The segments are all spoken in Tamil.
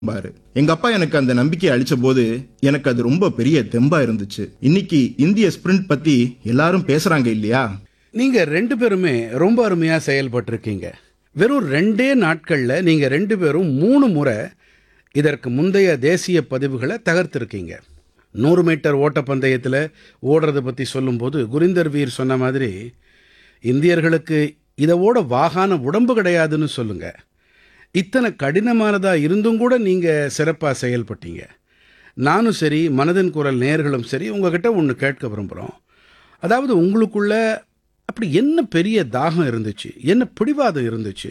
பாரு எங்க அப்பா எனக்கு அந்த நம்பிக்கையை அளிச்ச போது எனக்கு அது ரொம்ப பெரிய தெம்பா இருந்துச்சு இன்னைக்கு இந்திய ஸ்பிரிண்ட் பத்தி எல்லாரும் பேசுறாங்க இல்லையா நீங்க ரெண்டு பேருமே ரொம்ப அருமையா செயல்பட்டிருக்கீங்க வெறும் ரெண்டே நாட்கள்ல நீங்க ரெண்டு பேரும் மூணு முறை இதற்கு முந்தைய தேசிய பதிவுகளை தகர்த்திருக்கீங்க நூறு மீட்டர் ஓட்டப்பந்தயத்தில் ஓடுறத பற்றி சொல்லும்போது குரிந்தர் வீர் சொன்ன மாதிரி இந்தியர்களுக்கு இதை ஓட வாகான உடம்பு கிடையாதுன்னு சொல்லுங்க இத்தனை கடினமானதா இருந்தும் கூட நீங்க சிறப்பா செயல்பட்டீங்க நானும் சரி மனதின் குரல் நேயர்களும் சரி உங்ககிட்ட ஒன்று கேட்க விரும்புகிறோம் அதாவது உங்களுக்குள்ள அப்படி என்ன பெரிய தாகம் இருந்துச்சு என்ன பிடிவாதம் இருந்துச்சு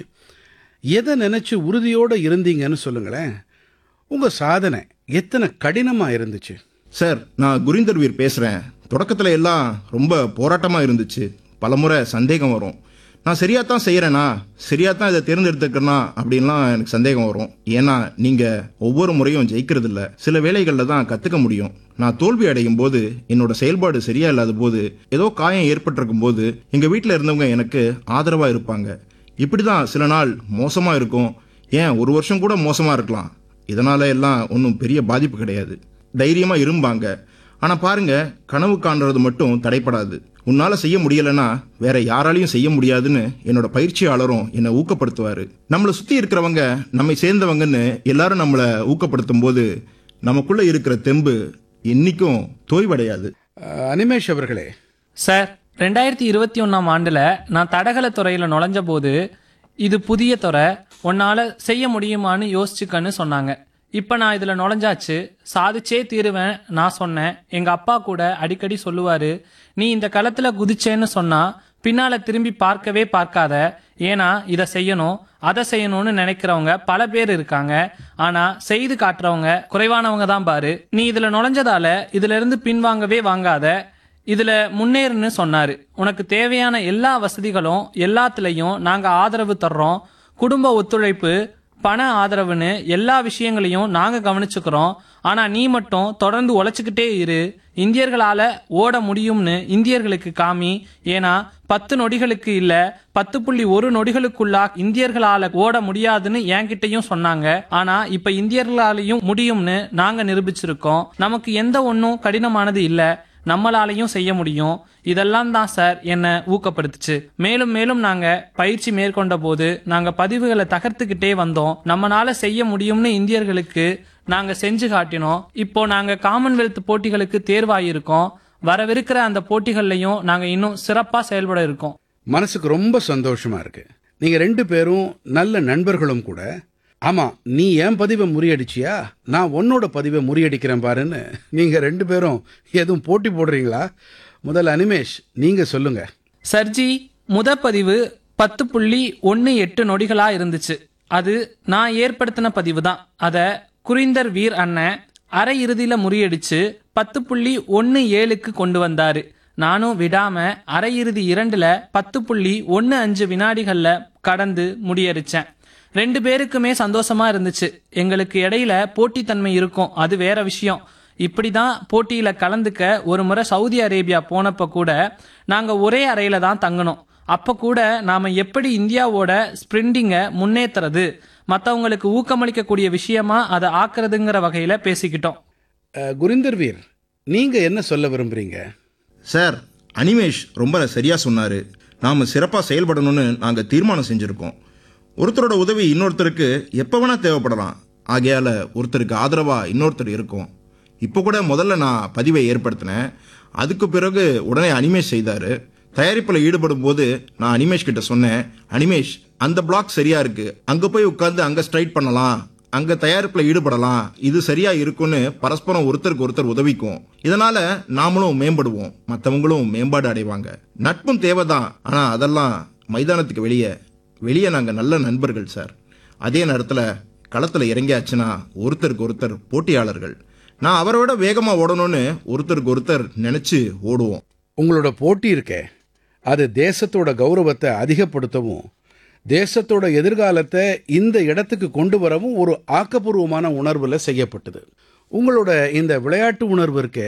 எதை நினைச்சு உறுதியோட இருந்தீங்கன்னு சொல்லுங்களேன் உங்க சாதனை எத்தனை கடினமா இருந்துச்சு சார் நான் குரிந்தர் வீர் பேசுறேன் தொடக்கத்துல எல்லாம் ரொம்ப போராட்டமா இருந்துச்சு பலமுறை சந்தேகம் வரும் நான் சரியா தான் செய்யறேனா சரியா தான் இதை தேர்ந்தெடுத்துக்கிறேனா அப்படின்லாம் எனக்கு சந்தேகம் வரும் ஏன்னா நீங்க ஒவ்வொரு முறையும் ஜெயிக்கிறது இல்ல சில வேலைகள்ல தான் கத்துக்க முடியும் நான் தோல்வி அடையும் போது என்னோட செயல்பாடு சரியா இல்லாத போது ஏதோ காயம் ஏற்பட்டிருக்கும் போது எங்க வீட்டில் இருந்தவங்க எனக்கு ஆதரவா இருப்பாங்க இப்படிதான் சில நாள் மோசமா இருக்கும் ஏன் ஒரு வருஷம் கூட மோசமா இருக்கலாம் இதனால எல்லாம் ஒன்றும் பெரிய பாதிப்பு கிடையாது தைரியமா இரும்பாங்க ஆனா பாருங்க கனவு காண்றது மட்டும் தடைப்படாது உன்னால செய்ய முடியலன்னா வேற யாராலையும் செய்ய முடியாதுன்னு என்னோட பயிற்சியாளரும் என்னை ஊக்கப்படுத்துவாரு நம்மளை சுத்தி இருக்கிறவங்க நம்மை சேர்ந்தவங்கன்னு எல்லாரும் நம்மளை ஊக்கப்படுத்தும் போது நமக்குள்ள இருக்கிற தெம்பு என்னைக்கும் தோய்வடையாது அஹ், அனிமேஷ் அவர்களே சார் ரெண்டாயிரத்தி இருபத்தி ஒன்றாம் ஆண்டில் நான் தடகள துறையில் நுழைஞ்ச போது இது புதிய துறை உன்னால் செய்ய முடியுமான்னு யோசிச்சுக்கன்னு சொன்னாங்க இப்போ நான் இதில் நுழைஞ்சாச்சு சாதிச்சே தீருவேன் நான் சொன்னேன் எங்கள் அப்பா கூட அடிக்கடி சொல்லுவார் நீ இந்த களத்தில் குதிச்சேன்னு சொன்னால் பின்னால் திரும்பி பார்க்கவே பார்க்காத ஏன்னா இதை செய்யணும் அதை செய்யணும்னு நினைக்கிறவங்க பல பேர் இருக்காங்க ஆனா செய்து காட்டுறவங்க குறைவானவங்க தான் பாரு நீ இதுல நுழைஞ்சதால இதுல இருந்து பின்வாங்கவே வாங்காத இதுல முன்னேறுன்னு சொன்னாரு உனக்கு தேவையான எல்லா வசதிகளும் எல்லாத்துலயும் நாங்க ஆதரவு தர்றோம் குடும்ப ஒத்துழைப்பு பண ஆதரவுன்னு எல்லா விஷயங்களையும் நாங்க கவனிச்சுக்கிறோம் ஆனா நீ மட்டும் தொடர்ந்து உழைச்சுக்கிட்டே இரு இந்தியர்களால ஓட முடியும்னு இந்தியர்களுக்கு காமி ஏன்னா பத்து நொடிகளுக்கு இல்ல பத்து புள்ளி ஒரு நொடிகளுக்குள்ளா இந்தியர்களால ஓட முடியாதுன்னு என்கிட்டயும் சொன்னாங்க ஆனா இப்ப இந்தியர்களாலையும் முடியும்னு நாங்க நிரூபிச்சிருக்கோம் நமக்கு எந்த ஒன்றும் கடினமானது இல்ல நம்மளாலையும் செய்ய முடியும் இதெல்லாம் தான் சார் என்னை ஊக்கப்படுத்துச்சு மேலும் மேலும் நாங்க பயிற்சி மேற்கொண்ட போது நாங்க பதிவுகளை தகர்த்துக்கிட்டே வந்தோம் நம்மனால செய்ய முடியும்னு இந்தியர்களுக்கு நாங்க செஞ்சு காட்டினோம் இப்போ நாங்க காமன்வெல்த் போட்டிகளுக்கு தேர்வாயிருக்கோம் வரவிருக்கிற அந்த போட்டிகள்லையும் நாங்க இன்னும் சிறப்பா செயல்பட இருக்கோம் மனசுக்கு ரொம்ப சந்தோஷமா இருக்கு நீங்க ரெண்டு பேரும் நல்ல நண்பர்களும் கூட ஆமா நீ என் பதிவை முறியடிச்சியா நான் உன்னோட பதிவை முறியடிக்கிறேன் பாருன்னு நீங்க ரெண்டு பேரும் எதுவும் போட்டி போடுறீங்களா முதல்ல அனிமேஷ் நீங்க சொல்லுங்க சர்ஜி முத பதிவு பத்து புள்ளி ஒன்று எட்டு நொடிகளா இருந்துச்சு அது நான் ஏற்படுத்தின பதிவு தான் அதை குறிந்தர் வீர் அண்ணன் அரை இறுதியில முறியடிச்சு பத்து புள்ளி ஒன்று ஏழுக்கு கொண்டு வந்தாரு நானும் விடாம அரை இறுதி இரண்டுல பத்து புள்ளி ஒன்று அஞ்சு வினாடிகள்ல கடந்து முடியடிச்சேன் ரெண்டு பேருக்குமே சந்தோஷமா இருந்துச்சு எங்களுக்கு இடையில போட்டித்தன்மை இருக்கும் அது வேற விஷயம் இப்படிதான் போட்டியில கலந்துக்க ஒரு முறை சவுதி அரேபியா போனப்ப கூட நாங்க ஒரே அறையில தான் தங்கணும் அப்ப கூட நாம எப்படி இந்தியாவோட ஸ்பிரிண்டிங்கை முன்னேத்துறது மத்தவங்களுக்கு ஊக்கமளிக்கக்கூடிய விஷயமா அதை ஆக்குறதுங்கிற வகையில பேசிக்கிட்டோம் அஹ், குரிந்தர் வீர் நீங்க என்ன சொல்ல விரும்புறீங்க சார் அனிமேஷ் ரொம்ப சரியா சொன்னாரு நாம சிறப்பா செயல்படணும்னு நாங்க தீர்மானம் செஞ்சிருக்கோம் ஒருத்தரோட உதவி இன்னொருத்தருக்கு எப்ப வேணா தேவைப்படலாம் ஆகையால ஒருத்தருக்கு ஆதரவா இன்னொருத்தர் இருக்கும் இப்போ கூட முதல்ல நான் பதிவை ஏற்படுத்தினேன் அதுக்கு பிறகு உடனே அனிமேஷ் செய்தாரு தயாரிப்பில் ஈடுபடும் போது நான் அனிமேஷ் கிட்ட சொன்னேன் அனிமேஷ் அந்த பிளாக் சரியா இருக்கு அங்க போய் உட்கார்ந்து அங்க ஸ்ட்ரைட் பண்ணலாம் அங்க தயாரிப்புல ஈடுபடலாம் இது சரியா இருக்கும்னு பரஸ்பரம் ஒருத்தருக்கு ஒருத்தர் உதவிக்கும் இதனால நாமளும் மேம்படுவோம் மத்தவங்களும் மேம்பாடு அடைவாங்க நட்பும் தேவைதான் ஆனா அதெல்லாம் மைதானத்துக்கு வெளியே வெளியே நாங்க நல்ல நண்பர்கள் சார் அதே நேரத்துல களத்துல இறங்கியாச்சுன்னா ஒருத்தருக்கு ஒருத்தர் போட்டியாளர்கள் நான் அவரை விட வேகமா ஓடணும்னு ஒருத்தருக்கு ஒருத்தர் நினைச்சு ஓடுவோம் உங்களோட போட்டி இருக்கே அது தேசத்தோட கௌரவத்தை அதிகப்படுத்தவும் தேசத்தோட எதிர்காலத்தை இந்த இடத்துக்கு கொண்டு வரவும் ஒரு ஆக்கப்பூர்வமான உணர்வுல செய்யப்பட்டது உங்களோட இந்த விளையாட்டு உணர்வு இருக்கே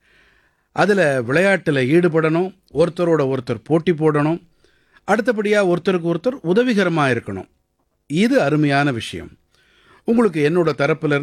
அதில் விளையாட்டில் ஈடுபடணும் ஒருத்தரோட ஒருத்தர் போட்டி போடணும் அடுத்தபடியாக ஒருத்தருக்கு ஒருத்தர் உதவிகரமாக இருக்கணும் இது அருமையான விஷயம் உங்களுக்கு என்னோட தரப்புல